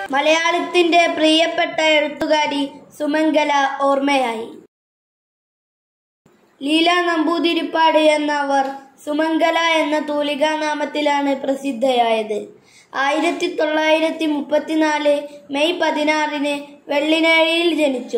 മലയാളത്തിന്റെ പ്രിയപ്പെട്ട എഴുത്തുകാരി സുമംഗല ഓർമ്മയായി ലീല നമ്പൂതിരിപ്പാട് എന്ന അവർ സുമംഗല എന്ന തൂലികാ നാമത്തിലാണ് പ്രസിദ്ധയായത് ആയിരത്തി തൊള്ളായിരത്തി മുപ്പത്തിനാല് മെയ് പതിനാറിന് വെള്ളിനഴിയിൽ ജനിച്ചു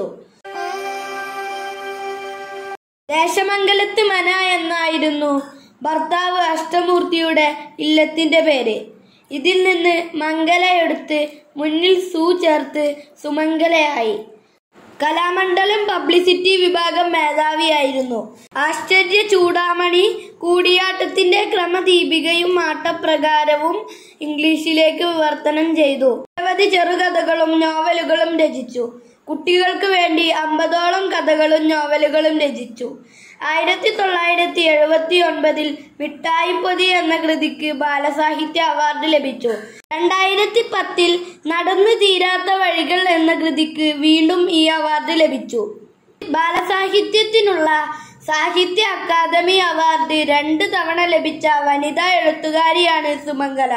ദേശമംഗലത്ത് മന എന്നായിരുന്നു ഭർത്താവ് അഷ്ടമൂർത്തിയുടെ ഇല്ലത്തിന്റെ പേര് ഇതിൽ നിന്ന് മംഗല എടുത്ത് മുന്നിൽ സു ചേർത്ത് സുമംഗലയായി കലാമണ്ഡലം പബ്ലിസിറ്റി വിഭാഗം മേധാവിയായിരുന്നു ആശ്ചര്യ ചൂടാമണി കൂടിയാട്ടത്തിന്റെ ക്രമദീപികയും ആട്ടപ്രകാരവും ഇംഗ്ലീഷിലേക്ക് വിവർത്തനം ചെയ്തു നിരവധി ചെറുകഥകളും നോവലുകളും രചിച്ചു കുട്ടികൾക്ക് വേണ്ടി അമ്പതോളം കഥകളും നോവലുകളും രചിച്ചു ആയിരത്തി തൊള്ളായിരത്തി എഴുപത്തി ഒൻപതിൽ മിഠായിപ്പൊതി എന്ന കൃതിക്ക് ബാലസാഹിത്യ അവാർഡ് ലഭിച്ചു രണ്ടായിരത്തി പത്തിൽ നടന്നു തീരാത്ത വഴികൾ എന്ന കൃതിക്ക് വീണ്ടും ഈ അവാർഡ് ലഭിച്ചു ബാലസാഹിത്യത്തിനുള്ള സാഹിത്യ അക്കാദമി അവാർഡ് രണ്ട് തവണ ലഭിച്ച വനിതാ എഴുത്തുകാരിയാണ് സുമംഗല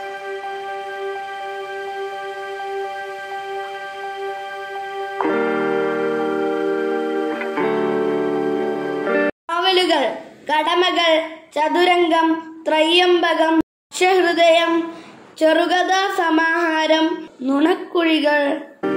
നോവലുകൾ കടമകൾ ചതുരംഗം ത്രയ്യംബകം ഹൃദയം ചെറുകഥാ സമാഹാരം നുണക്കുഴികൾ